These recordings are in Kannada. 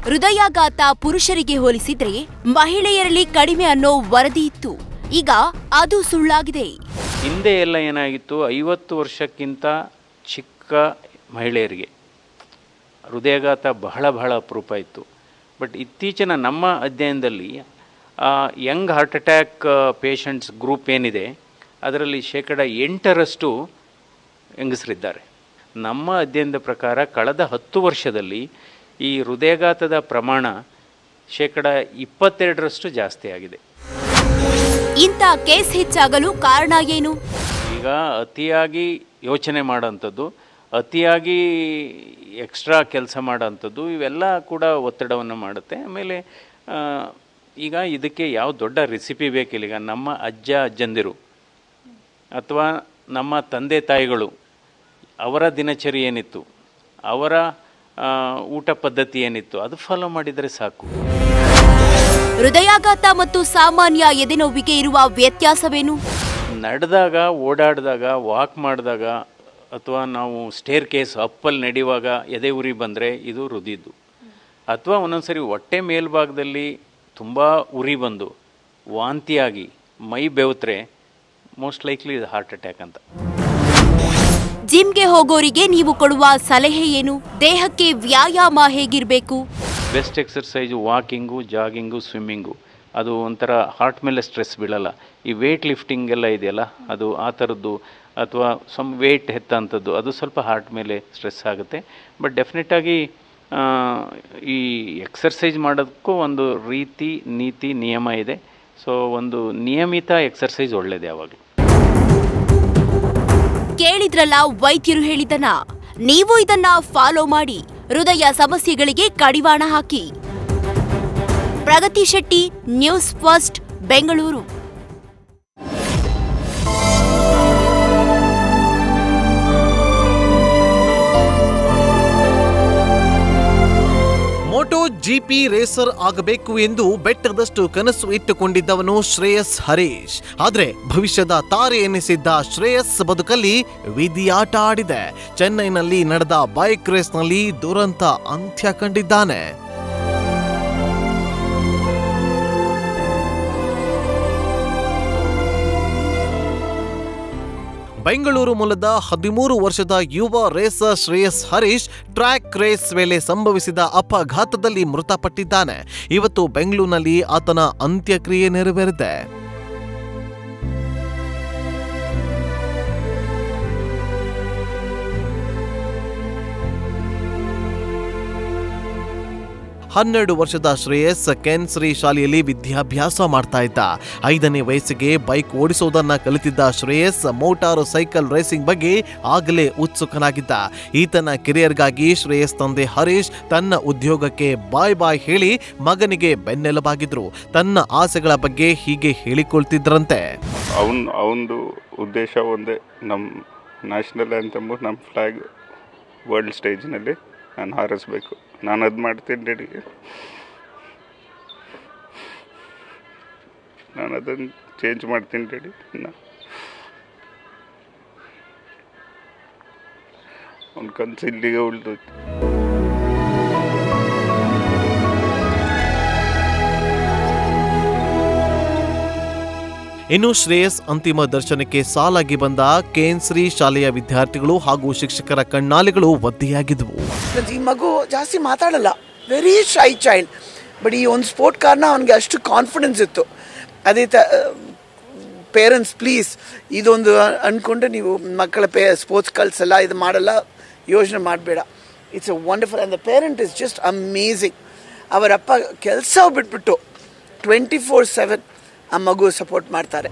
ಹೃದಯಾಘಾತ ಪುರುಷರಿಗೆ ಹೋಲಿಸಿದ್ರೆ ಮಹಿಳೆಯರಲ್ಲಿ ಕಡಿಮೆ ಅನ್ನೋ ವರದಿ ಇತ್ತು ಈಗ ಅದು ಸುಳ್ಳಾಗಿದೆ ಹಿಂದೆ ಎಲ್ಲ ಏನಾಗಿತ್ತು ಐವತ್ತು ವರ್ಷಕ್ಕಿಂತ ಚಿಕ್ಕ ಮಹಿಳೆಯರಿಗೆ ಹೃದಯಾಘಾತ ಬಹಳ ಬಹಳ ಅಪರೂಪ ಇತ್ತು ಬಟ್ ಇತ್ತೀಚಿನ ನಮ್ಮ ಅಧ್ಯಯನದಲ್ಲಿ young heart attack patients group ಏನಿದೆ ಅದರಲ್ಲಿ ಶೇಕಡ ಎಂಟರಷ್ಟು ಹೆಂಗಸರಿದ್ದಾರೆ ನಮ್ಮ ಅಧ್ಯಯನದ ಪ್ರಕಾರ ಕಳೆದ ಹತ್ತು ವರ್ಷದಲ್ಲಿ ಈ ಹೃದಯಾಘಾತದ ಪ್ರಮಾಣ ಶೇಕಡ ಇಪ್ಪತ್ತೆರಡರಷ್ಟು ಜಾಸ್ತಿ ಆಗಿದೆ ಇಂಥ ಕೇಸ್ ಹೆಚ್ಚಾಗಲು ಕಾರಣ ಏನು ಈಗ ಅತಿಯಾಗಿ ಯೋಚನೆ ಮಾಡೋಂಥದ್ದು ಅತಿಯಾಗಿ ಎಕ್ಸ್ಟ್ರಾ ಕೆಲಸ ಮಾಡೋಂಥದ್ದು ಇವೆಲ್ಲ ಕೂಡ ಒತ್ತಡವನ್ನು ಮಾಡುತ್ತೆ ಆಮೇಲೆ ಆ, ಈಗ ಇದಕ್ಕೆ ಯಾವ ದೊಡ್ಡ ರೆಸಿಪಿ ಬೇಕಿಲ್ಲ ಈಗ ನಮ್ಮ ಅಜ್ಜ ಅಜ್ಜಂದಿರು ಅಥವಾ ನಮ್ಮ ತಂದೆ ತಾಯಿಗಳು ಅವರ ದಿನಚರಿ ಏನಿತ್ತು ಅವರ ಆ, ಊಟ ಪದ್ಧತಿ ಏನಿತ್ತು ಅದು ಫಾಲೋ ಮಾಡಿದರೆ ಸಾಕು ಹೃದಯಾಘಾತ ಮತ್ತು ಸಾಮಾನ್ಯ ಎದೆನೋವಿಗೆ ಇರುವ ವ್ಯತ್ಯಾಸವೇನು ನಡೆದಾಗ ಓಡಾಡಿದಾಗ ವಾಕ್ ಮಾಡಿದಾಗ ಅಥವಾ ನಾವು ಸ್ಟೇರ್ ಕೇಸ್ ಅಪ್ಪಲ್ಲಿ ನಡೆಯುವಾಗ ಎದೆ ಉರಿ ಬಂದರೆ ಇದು ಹೃದಯದ್ದು ಅಥವಾ ಒಂದೊಂದು ಸರಿ ಹೊಟ್ಟೆ ಮೇಲ್ಭಾಗದಲ್ಲಿ ತುಂಬ ಉರಿ ಬಂದು ವಾಂತಿಯಾಗಿ ಮೈ ಬೆವತ್ರೆ ಮೋಸ್ಟ್ ಲೈಕ್ಲಿ ಇದು ಹಾರ್ಟ್ ಅಟ್ಯಾಕ್ ಅಂತ ಜಿಮ್ಗೆ ಹೋಗೋರಿಗೆ ನೀವು ಕೊಡುವ ಸಲಹೆ ಏನು ದೇಹಕ್ಕೆ ವ್ಯಾಯಾಮ ಹೇಗಿರ್ಬೇಕು best exercise walking jogging swimming ಅದು ಒಂಥರ ಹಾರ್ಟ್ ಮೇಲೆ ಸ್ಟ್ರೆಸ್ ಬೀಳಲ್ಲ ಈ ವೇಟ್ ಲಿಫ್ಟಿಂಗ್ ಎಲ್ಲ ಇದೆಯಲ್ಲ ಅದು ಆ ಥರದ್ದು ಅಥವಾ ಸಮ್ ವೇಟ್ ಎತ್ತಂಥದ್ದು ಅದು ಸ್ವಲ್ಪ ಹಾರ್ಟ್ ಮೇಲೆ ಸ್ಟ್ರೆಸ್ ಆಗುತ್ತೆ ಬಟ್ ಡೆಫಿನೆಟಾಗಿ ಈ ಎಕ್ಸರ್ಸೈಸ್ ಮಾಡೋದಕ್ಕೂ ಒಂದು ರೀತಿ ನೀತಿ ನಿಯಮ ಇದೆ ಸೊ ಒಂದು ನಿಯಮಿತ ಎಕ್ಸರ್ಸೈಸ್ ಒಳ್ಳೆಯದು ಯಾವಾಗಲೂ ಕೇಳಿದ್ರಲ್ಲ ವೈದ್ಯರು ಹೇಳಿದನ ನೀವು ಇದನ್ನ ಫಾಲೋ ಮಾಡಿ ಹೃದಯ ಸಮಸ್ಯೆಗಳಿಗೆ ಕಡಿವಾಣ ಹಾಕಿ Pragati Shetty news first Bengaluru Moto GP racer ಆಗಬೇಕು ಎಂದು ಬೆಟ್ಟದಷ್ಟು ಕನಸು ಇಟ್ಟುಕೊಂಡಿದ್ದವನು ಶ್ರೇಯಸ್ ಹರೀಶ್ ಆದ್ರೆ ಭವಿಷ್ಯದ ತಾರೆ ಎನಿಸಿದ್ದ ಶ್ರೇಯಸ್ ಬದುಕಲ್ಲಿ ವಿಧಿಯಾಟ ಆಡಿದೆ ಚೆನ್ನೈನಲ್ಲಿ ನಡೆದ ಬೈಕ್ ರೇಸ್ನಲ್ಲಿ ದುರಂತ ಅಂತ್ಯ ಕಂಡಿದ್ದಾನೆ ಬೆಂಗಳೂರು ಮೂಲದ ಹದಿಮೂರು ವರ್ಷದ ಯುವ racer Shreyas Harish track race ವೇಳೆ ಸಂಭವಿಸಿದ ಅಪಘಾತದಲ್ಲಿ ಮೃತಪಟ್ಟಿದ್ದಾನೆ ಇವತ್ತು ಬೆಂಗಳೂರಿನಲ್ಲಿ ಆತನ ಅಂತ್ಯಕ್ರಿಯೆ ನೆರವೇರಿದೆ ಹನ್ನೆರಡು ವರ್ಷದ ಶ್ರೇಯಸ್ ಕೆನ್ಶ್ರೀ ಶಾಲೆಯಲ್ಲಿ ವಿದ್ಯಾಭ್ಯಾಸ ಮಾಡ್ತಾ ಇದ್ದ ಐದನೇ ವಯಸ್ಸಿಗೆ ಬೈಕ್ ಓಡಿಸೋದನ್ನ ಕಲಿತಿದ್ದ ಶ್ರೇಯಸ್ ಮೋಟಾರು ಸೈಕಲ್ ರೇಸಿಂಗ್ ಬಗ್ಗೆ ಆಗಲೇ ಉತ್ಸುಕನಾಗಿದ್ದ ಈತನ ಕೆರಿಯರ್ಗಾಗಿ ಶ್ರೇಯಸ್ ತಂದೆ ಹರೀಶ್ ತನ್ನ ಉದ್ಯೋಗಕ್ಕೆ ಬಾಯ್ ಬಾಯ್ ಹೇಳಿ ಮಗನಿಗೆ ಬೆನ್ನೆಲುಬಾಗಿದ್ರು ತನ್ನ ಆಸೆಗಳ ಬಗ್ಗೆ ಹೀಗೆ ಹೇಳಿಕೊಳ್ತಿದ್ರಂತೆ ಅವನ್ ಅವನದು ಉದ್ದೇಶ ಒಂದೇ ನಮ್ಮ ನ್ಯಾಷನಲ್ ಆ್ಯಂಥಮು ನಮ್ಮ ಫ್ಲ್ಯಾಗ್ ವರ್ಲ್ಡ್ ಸ್ಟೇಜ್ನಲ್ಲಿ ನಾನು ಹಾರಿಸ್ಬೇಕು ನಾನು ಅದು ಮಾಡ್ತೀನಿ ರೆಡಿ ನಾನು ಅದನ್ನು ಚೇಂಜ್ ಮಾಡ್ತೀನಿ ರೆಡಿ ನಾ ಅವ್ನ ಕನಸು ಇಲ್ಲಿಗೆ ಉಳಿದೈತಿ ಇನ್ನು ಶ್ರೇಯಸ್ ಅಂತಿಮ ದರ್ಶನಕ್ಕೆ ಸಾಲಾಗಿ ಬಂದ ಕೇನ್ಶ್ರೀ ಶಾಲೆಯ ವಿದ್ಯಾರ್ಥಿಗಳು ಹಾಗೂ ಶಿಕ್ಷಕರ ಕಣ್ಣಾಲೆಗಳು ಒದ್ದೆಯಾಗಿದ್ವು ಮತ್ತ್ ಈ ಮಗು ಜಾಸ್ತಿ ಮಾತಾಡಲ್ಲ ವೆರಿ ಶೈ ಚೈಲ್ಡ್ ಬಟ್ ಈ ಒಂದು ಸ್ಪೋರ್ಟ್ ಕಾರ್ನ ಅವನಿಗೆ ಅಷ್ಟು ಕಾನ್ಫಿಡೆನ್ಸ್ ಇತ್ತು ಅದೇ ತ ಪೇರೆಂಟ್ಸ್ ಪ್ಲೀಸ್ ಇದೊಂದು ಅಂದ್ಕೊಂಡು ನೀವು ಮಕ್ಕಳ ಪೇ ಸ್ಪೋರ್ಟ್ಸ್ ಕಲ್ಸಲ್ಲ ಇದು ಮಾಡಲ್ಲ ಯೋಚನೆ ಮಾಡಬೇಡ it's a wonderful and the parent is just amazing ಅವರಪ್ಪ ಕೆಲಸ ಬಿಟ್ಬಿಟ್ಟು ಟ್ವೆಂಟಿ ಫೋರ್ ಸೆವೆನ್ ಆ ಮಗು ಸಪೋರ್ಟ್ ಮಾಡ್ತಾರೆ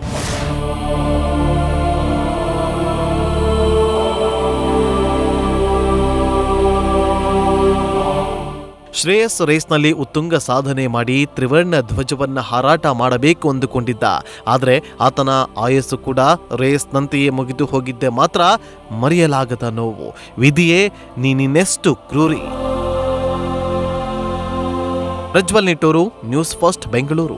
ಶ್ರೇಯಸ್ ರೇಸ್ನಲ್ಲಿ ಉತ್ತುಂಗ ಸಾಧನೆ ಮಾಡಿ ತ್ರಿವರ್ಣ ಧ್ವಜವನ್ನ ಹಾರಾಟ ಮಾಡಬೇಕು ಅಂದುಕೊಂಡಿದ್ದ ಆದರೆ ಆತನ ಆಯಸ್ಸು ಕೂಡ ರೇಸ್ನಂತೆಯೇ ಮುಗಿದು ಹೋಗಿದ್ದೆ ಮಾತ್ರ ಮರೆಯಲಾಗದ ನೋವು ವಿಧಿಯೇ ನೀನಿನ್ನೆಷ್ಟು ಕ್ರೂರಿ Prajwal Nittur news first Bengaluru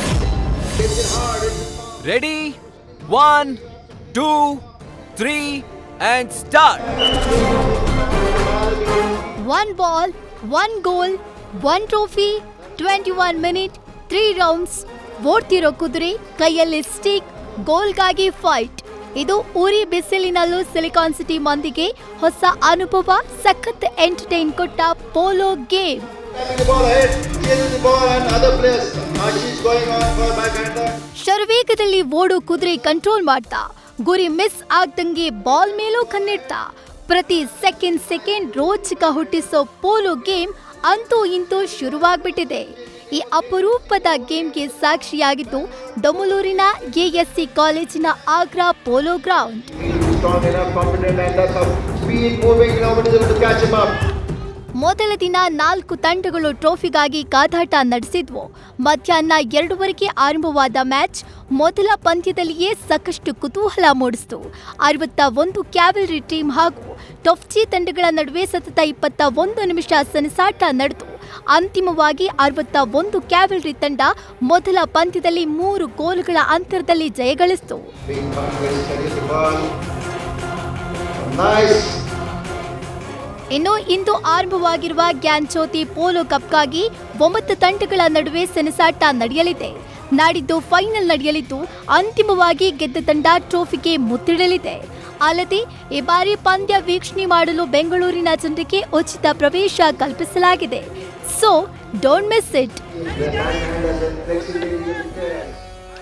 Ready? One, two, three, and start. one ball, one goal, one trophy twenty one minute three rounds ಓಡ್ತಿರೋ ಕುದುರೆ ಕೈಯಲ್ಲಿ ಸ್ಟಿಕ್ ಗೋಲ್ಗಾಗಿ ಫೈಟ್ ಇದು ಉರಿ ಬಿಸಿಲಿನಲ್ಲೂ ಸಿಲಿಕಾನ್ ಸಿಟಿ ಮಂದಿಗೆ ಹೊಸ ಅನುಭವ ಸಖತ್ ಎಂಟರ್ಟೈನ್ ಕೊಟ್ಟ polo game the ball ahead, chasing the ball and other players. Archie is going on for backhander. ಶರವೇಗದಲ್ಲಿ ಓಡೋ ಕುದುರೆ ಕಂಟ್ರೋಲ್ ಮಾಡ್ತಾ ಗುರಿ ಮಿಸ್ ಆಗ್ದಂಗೆ ಬಾಲ್ ಮೇಲೂ ಕಣ್ಣಿಡ್ತಾ ಪ್ರತಿ ಸೆಕೆಂಡ್ ಸೆಕೆಂಡ್ ರೋಚಕ ಹುಟ್ಟಿಸೋ ಪೋಲೋ ಗೇಮ್ ಅಂತೂ ಇಂತೂ ಶುರುವಾಗ್ಬಿಟ್ಟಿದೆ ಈ ಅಪರೂಪದ ಗೇಮ್ಗೆ ಸಾಕ್ಷಿಯಾಗಿದ್ದು ಡೊಮಲೂರಿನ ಎಎಸ್ಸಿ ಕಾಲೇಜಿನ Agra polo ground Strong enough, confident, and that's how speed moving. Nobody's able to catch him up. ಮೊದಲ ದಿನ ನಾಲ್ಕು ತಂಡಗಳು ಟ್ರೋಫಿಗಾಗಿ ಕಾದಾಟ ನಡೆಸಿದ್ವು ಮಧ್ಯಾಹ್ನ ಎರಡೂವರೆಗೆ ಆರಂಭವಾದ ಮ್ಯಾಚ್ ಮೊದಲ ಪಂದ್ಯದಲ್ಲಿಯೇ ಸಾಕಷ್ಟು ಕುತೂಹಲ ಮೂಡಿಸಿತು ಅರವತ್ತ ಒಂದು ಕ್ಯಾವೆಲ್ರಿ ಟೀಮ್ ಹಾಗೂ ಟೊಫ್ಚಿ ತಂಡಗಳ ನಡುವೆ ಸತತ ಇಪ್ಪತ್ತ ಒಂದು ನಿಮಿಷ ಸೆಣಸಾಟ ನಡೆದು ಅಂತಿಮವಾಗಿ ಅರವತ್ತ ಒಂದು ಕ್ಯಾವೆಲ್ರಿ ತಂಡ ಮೊದಲ ಪಂದ್ಯದಲ್ಲಿ ಮೂರು ಗೋಲುಗಳ ಅಂತರದಲ್ಲಿ ಜಯಗಳಿಸಿತು Being confident, steady the ball. Nice. ಇನ್ನು ಇಂದು ಆರಂಭವಾಗಿರುವ ಗ್ಯಾನ್ಚೋತಿ ಪೋಲೋ ಕಪ್ಗಾಗಿ ಒಂಬತ್ತು ತಂಡಗಳ ನಡುವೆ ಸೆಣಸಾಟ ನಡೆಯಲಿದೆ ನಾಡಿದ್ದು ಫೈನಲ್ ನಡೆಯಲಿದ್ದು ಅಂತಿಮವಾಗಿ ಗೆದ್ದ ತಂಡ ಟ್ರೋಫಿಗೆ ಮುತ್ತಿಡಲಿದೆ ಅಲ್ಲದೆ ಈ ಬಾರಿ ಪಂದ್ಯ ವೀಕ್ಷಣೆ ಮಾಡಲು ಬೆಂಗಳೂರಿನ ಜನರಿಗೆ ಉಚಿತ ಪ್ರವೇಶ ಕಲ್ಪಿಸಲಾಗಿದೆ so don't miss it The backhanders and flexibility of the players.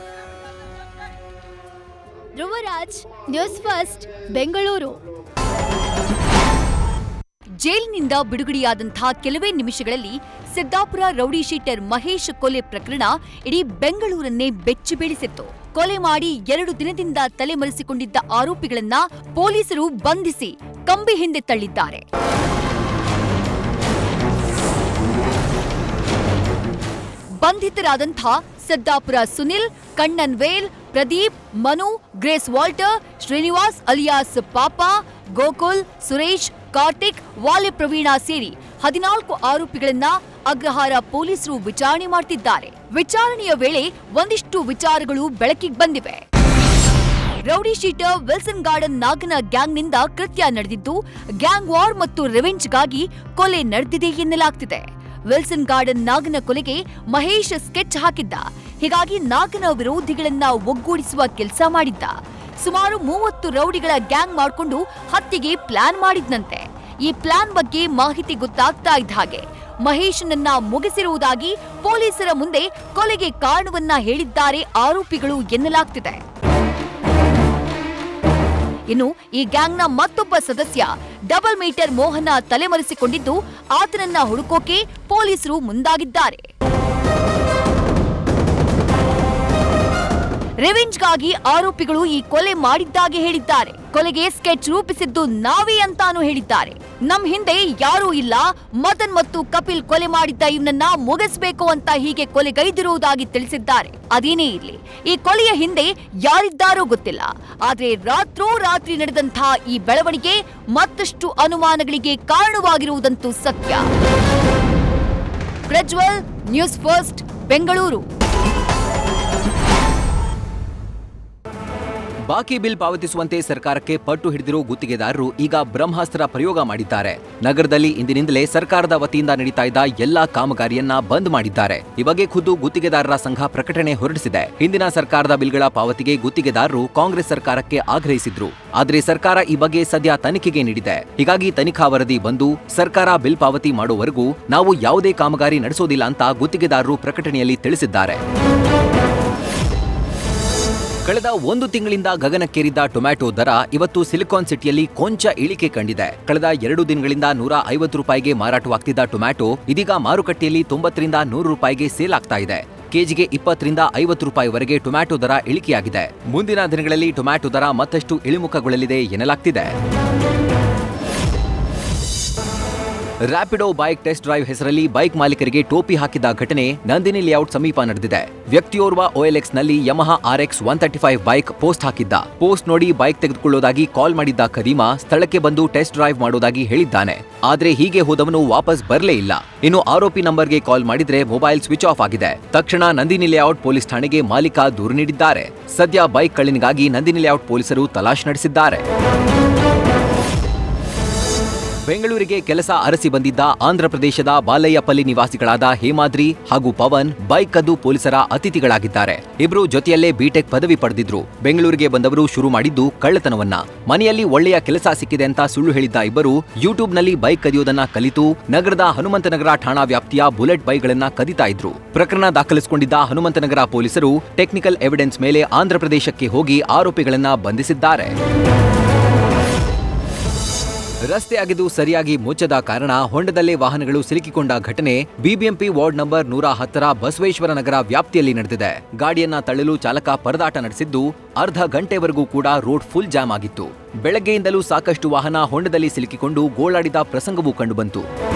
Dhruvaraj news first Bengaluru ಜೈಲಿನಿಂದ ಬಿಡುಗಡೆಯಾದಂತಹ ಕೆಲವೇ ನಿಮಿಷಗಳಲ್ಲಿ ಸಿದ್ದಾಪುರ ರೌಡಿ ಶೀಟರ್ ಮಹೇಶ್ ಕೊಲೆ ಪ್ರಕರಣ ಇಡೀ ಬೆಂಗಳೂರನ್ನೇ ಬೆಚ್ಚಿ ಬೀಳಿಸಿತ್ತು ಕೊಲೆ ಮಾಡಿ ಎರಡು ದಿನದಿಂದ ತಲೆಮರೆಸಿಕೊಂಡಿದ್ದ ಆರೋಪಿಗಳನ್ನ ಪೊಲೀಸರು ಬಂಧಿಸಿ ಕಂಬಿ ಹಿಂದೆ ತಳ್ಳಿದ್ದಾರೆ ಬಂಧಿತರಾದಂಥ Siddapura Sunil Kannan Vel Pradeep Manu Grace Walter Srinivas alias Papa Gokul Suresh Karthik ವಾಲೆ ಪ್ರವೀಣ ಸೇರಿ ಹದಿನಾಲ್ಕು ಆರೋಪಿಗಳನ್ನ ಅಗ್ರಹಾರ ಪೊಲೀಸರು ವಿಚಾರಣೆ ಮಾಡ್ತಿದ್ದಾರೆ ವಿಚಾರಣೆಯ ವೇಳೆ ಒಂದಿಷ್ಟು ವಿಚಾರಗಳು ಬೆಳಕಿಗೆ ಬಂದಿವೆ ರೌಡಿ ಶೀಟರ್ ವಿಲ್ಸನ್ ಗಾರ್ಡನ್ ನಾಗನ ಗ್ಯಾಂಗ್ನಿಂದ ಕೃತ್ಯ ನಡೆದಿದ್ದು ಗ್ಯಾಂಗ್ ವಾರ್ ಮತ್ತು ರೆವೆಂಜ್ಗಾಗಿ ಕೊಲೆ ನಡೆದಿದೆ ಎನ್ನಲಾಗ್ತಿದೆ ವಿಲ್ಸನ್ ಗಾರ್ಡನ್ ನಾಗನ ಕೊಲೆಗೆ ಮಹೇಶ್ ಸ್ಕೆಚ್ ಹಾಕಿದ್ದ ಹೀಗಾಗಿ ನಾಗನ ವಿರೋಧಿಗಳನ್ನ ಒಗ್ಗೂಡಿಸುವ ಕೆಲಸ ಮಾಡಿದ್ದ ಸುಮಾರು ಮೂವತ್ತು ರೌಡಿಗಳ ಗ್ಯಾಂಗ್ ಮಾಡಿಕೊಂಡು ಹತ್ಯೆಗೆ ಪ್ಲಾನ್ ಮಾಡಿದ್ನಂತೆ ಈ ಪ್ಲಾನ್ ಬಗ್ಗೆ ಮಾಹಿತಿ ಗೊತ್ತಾಗ್ತಾ ಇದ್ದ ಹಾಗೆ ಮಹೇಶನನ್ನ ಮುಗಿಸಿರುವುದಾಗಿ ಪೊಲೀಸರ ಮುಂದೆ ಕೊಲೆಗೆ ಕಾರಣವನ್ನ ಹೇಳಿದ್ದಾರೆ ಆರೋಪಿಗಳು ಎನ್ನಲಾಗ್ತಿದೆ ಇನ್ನು ಈ ಗ್ಯಾಂಗ್ನ ಮತ್ತೊಬ್ಬ ಸದಸ್ಯ ಡಬಲ್ ಮೀಟರ್ ಮೋಹನ ತಲೆಮರೆಸಿಕೊಂಡಿದ್ದು ಆತನನ್ನ ಹುಡುಕೋಕೆ ಪೊಲೀಸರು ಮುಂದಾಗಿದ್ದಾರೆ ರೆವೆಂಜ್ಗಾಗಿ ಆರೋಪಿಗಳು ಈ ಕೊಲೆ ಮಾಡಿದ್ದಾಗೆ ಹೇಳಿದ್ದಾರೆ ಕೊಲೆಗೆ ಸ್ಕೆಚ್ ರೂಪಿಸಿದ್ದು ನಾವೇ ಅಂತಾನೂ ಹೇಳಿದ್ದಾರೆ ನಮ್ ಹಿಂದೆ ಯಾರೂ ಇಲ್ಲ ಮದನ್ ಮತ್ತು ಕಪಿಲ್ ಕೊಲೆ ಮಾಡಿದ್ದ ಇವನನ್ನ ಮುಗಿಸ್ಬೇಕು ಅಂತ ಹೀಗೆ ಕೊಲೆಗೈದಿರುವುದಾಗಿ ತಿಳಿಸಿದ್ದಾರೆ ಅದೇನೇ ಇರ್ಲಿ ಈ ಕೊಲೆಯ ಹಿಂದೆ ಯಾರಿದ್ದಾರೋ ಗೊತ್ತಿಲ್ಲ ಆದ್ರೆ ರಾತ್ರೋ ರಾತ್ರಿ ನಡೆದಂತಹ ಈ ಬೆಳವಣಿಗೆ ಮತ್ತಷ್ಟು ಅನುಮಾನಗಳಿಗೆ ಕಾರಣವಾಗಿರುವುದಂತೂ ಸತ್ಯ ಪ್ರಜ್ವಲ್ ನ್ಯೂಸ್ ಫಸ್ಟ್ ಬೆಂಗಳೂರು ಬಾಕಿ ಬಿಲ್ ಪಾವತಿಸುವಂತೆ ಸರ್ಕಾರಕ್ಕೆ ಪಟ್ಟು ಹಿಡಿದಿರೋ ಗುತ್ತಿಗೆದಾರರು ಈಗ ಬ್ರಹ್ಮಾಸ್ತ್ರ ಪ್ರಯೋಗ ಮಾಡಿದ್ದಾರೆ ನಗರದಲ್ಲಿ ಇಂದಿನಿಂದಲೇ ಸರ್ಕಾರದ ವತಿಯಿಂದ ನಡೀತಾ ಇದ್ದ ಎಲ್ಲಾ ಕಾಮಗಾರಿಯನ್ನ ಬಂದ್ ಮಾಡಿದ್ದಾರೆ ಈ ಬಗ್ಗೆ ಖುದ್ದು ಗುತ್ತಿಗೆದಾರರ ಸಂಘ ಪ್ರಕಟಣೆ ಹೊರಡಿಸಿದೆ ಹಿಂದಿನ ಸರ್ಕಾರದ ಬಿಲ್ಗಳ ಪಾವತಿಗೆ ಗುತ್ತಿಗೆದಾರರು ಕಾಂಗ್ರೆಸ್ ಸರ್ಕಾರಕ್ಕೆ ಆಗ್ರಹಿಸಿದ್ರು ಆದ್ರೆ ಸರ್ಕಾರ ಈ ಬಗ್ಗೆ ಸದ್ಯ ತನಿಖೆಗೆ ನೀಡಿದೆ ಹೀಗಾಗಿ ತನಿಖಾ ವರದಿ ಬಂದು ಸರ್ಕಾರ ಬಿಲ್ ಪಾವತಿ ಮಾಡುವವರೆಗೂ ನಾವು ಯಾವುದೇ ಕಾಮಗಾರಿ ನಡೆಸೋದಿಲ್ಲ ಅಂತ ಗುತ್ತಿಗೆದಾರರು ಪ್ರಕಟಣೆಯಲ್ಲಿ ತಿಳಿಸಿದ್ದಾರೆ ಕಳೆದ ಒಂದು ತಿಂಗಳಿಂದ ಗಗನಕ್ಕೇರಿದ್ದ ಟೊಮ್ಯಾಟೊ ದರ ಇವತ್ತು ಸಿಲಿಕಾನ್ ಸಿಟಿಯಲ್ಲಿ ಕೊಂಚ ಇಳಿಕೆ ಕಂಡಿದೆ ಕಳೆದ ಎರಡು ದಿನಗಳಿಂದ ನೂರ ಐವತ್ತು ರೂಪಾಯಿಗೆ ಮಾರಾಟವಾಗ್ತಿದ್ದ ಟೊಮ್ಯಾಟೊ ಇದೀಗ ಮಾರುಕಟ್ಟೆಯಲ್ಲಿ ತೊಂಬತ್ತರಿಂದ ನೂರು ರೂಪಾಯಿಗೆ ಸೇಲ್ ಆಗ್ತಾ ಇದೆ ಕೆಜಿಗೆ ಇಪ್ಪತ್ತರಿಂದ ಐವತ್ತು ರೂಪಾಯಿವರೆಗೆ ಟೊಮ್ಯಾಟೊ ದರ ಇಳಿಕೆಯಾಗಿದೆ ಮುಂದಿನ ದಿನಗಳಲ್ಲಿ ಟೊಮ್ಯಾಟೊ ದರ ಮತ್ತಷ್ಟು ಇಳಿಮುಖಗೊಳ್ಳಲಿದೆ ಎನ್ನಲಾಗ್ತಿದೆ ರ್ಯಾಪಿಡೋ ಬೈಕ್ ಟೆಸ್ಟ್ ಡ್ರೈವ್ ಹೆಸರಲ್ಲಿ ಬೈಕ್ ಮಾಲೀಕರಿಗೆ ಟೋಪಿ ಹಾಕಿದ ಘಟನೆ ನಂದಿನಿ ಲೇಔಟ್ ಸಮೀಪ ನಡೆದಿದೆ ವ್ಯಕ್ತಿಯೋರ್ವ ಓಎಲ್ಎಕ್ಸ್ ನಲ್ಲಿ Yamaha RX one thirty five bike post ಹಾಕಿದ್ದ ಪೋಸ್ಟ್ ನೋಡಿ ಬೈಕ್ ತೆಗೆದುಕೊಳ್ಳೋದಾಗಿ ಕಾಲ್ ಮಾಡಿದ್ದ ಖದೀಮಾ ಸ್ಥಳಕ್ಕೆ ಬಂದು ಟೆಸ್ಟ್ ಡ್ರೈವ್ ಮಾಡೋದಾಗಿ ಹೇಳಿದ್ದಾನೆ ಆದ್ರೆ ಹೀಗೆ ಹೋದವನು ವಾಪಸ್ ಬರಲೇ ಇಲ್ಲ ಇನ್ನು ಆರೋಪಿ ನಂಬರ್ಗೆ ಕಾಲ್ ಮಾಡಿದ್ರೆ ಮೊಬೈಲ್ ಸ್ವಿಚ್ ಆಫ್ ಆಗಿದೆ ತಕ್ಷಣ ನಂದಿನಿ ಲೇಔಟ್ ಪೊಲೀಸ್ ಠಾಣೆಗೆ ಮಾಲೀಕ ದೂರು ನೀಡಿದ್ದಾರೆ ಸದ್ಯ ಬೈಕ್ ಕಳ್ಳನಿಗಾಗಿ ನಂದಿನಿ ಲೇಔಟ್ ಪೊಲೀಸರು ತಲಾಶ್ ನಡೆಸಿದ್ದಾರೆ ಬೆಂಗಳೂರಿಗೆ ಕೆಲಸ ಅರಸಿ ಬಂದಿದ್ದ ಆಂಧ್ರಪ್ರದೇಶದ ಬಾಲಯ್ಯಪಲ್ಲಿ ನಿವಾಸಿಗಳಾದ ಹೇಮಾದ್ರಿ ಹಾಗೂ ಪವನ್ ಬೈಕ್ ಕದ್ದು ಪೊಲೀಸರ ಅತಿಥಿಗಳಾಗಿದ್ದಾರೆ ಇಬ್ರು ಜೊತೆಯಲ್ಲೇ ಬಿಟೆಕ್ ಪದವಿ ಪಡೆದಿದ್ರು ಬೆಂಗಳೂರಿಗೆ ಬಂದವರು ಶುರು ಮಾಡಿದ್ದು ಕಳ್ಳತನವನ್ನ ಮನೆಯಲ್ಲಿ ಒಳ್ಳೆಯ ಕೆಲಸ ಸಿಕ್ಕಿದೆ ಅಂತ ಸುಳ್ಳು ಹೇಳಿದ್ದ ಇಬ್ಬರು ಯೂಟ್ಯೂಬ್ನಲ್ಲಿ ಬೈಕ್ ಕದಿಯೋದನ್ನ ಕಲಿತು ನಗರದ ಹನುಮಂತನಗರ ಠಾಣಾ ವ್ಯಾಪ್ತಿಯ ಬುಲೆಟ್ ಬೈಕ್ಗಳನ್ನ ಕದಿತಾ ಇದ್ರು ಪ್ರಕರಣ ದಾಖಲಿಸಿಕೊಂಡಿದ್ದ ಹನುಮಂತನಗರ ಪೊಲೀಸರು ಟೆಕ್ನಿಕಲ್ ಎವಿಡೆನ್ಸ್ ಮೇಲೆ ಆಂಧ್ರಪ್ರದೇಶಕ್ಕೆ ಹೋಗಿ ಆರೋಪಿಗಳನ್ನ ಬಂಧಿಸಿದ್ದಾರೆ ರಸ್ತೆ ಅಗೆದು ಸರಿಯಾಗಿ ಮುಚ್ಚದ ಕಾರಣ ಹೊಂಡದಲ್ಲೇ ವಾಹನಗಳು ಸಿಲುಕಿಕೊಂಡ ಘಟನೆ ಬಿಬಿಎಂಪಿ ವಾರ್ಡ್ ನಂಬರ್ ನೂರ ಹತ್ತರ ಬಸವೇಶ್ವರ ನಗರ ವ್ಯಾಪ್ತಿಯಲ್ಲಿ ನಡೆದಿದೆ ಗಾಡಿಯನ್ನ ತಳ್ಳಲು ಚಾಲಕ ಪರದಾಟ ನಡೆಸಿದ್ದು ಅರ್ಧ ಗಂಟೆವರೆಗೂ ಕೂಡ ರೋಡ್ ಫುಲ್ ಜಾಮ್ ಆಗಿತ್ತು ಬೆಳಗ್ಗೆಯಿಂದಲೂ ಸಾಕಷ್ಟು ವಾಹನ ಹೊಂಡದಲ್ಲಿ ಸಿಲುಕಿಕೊಂಡು ಗೋಳಾಡಿದ ಪ್ರಸಂಗವೂ ಕಂಡುಬಂತು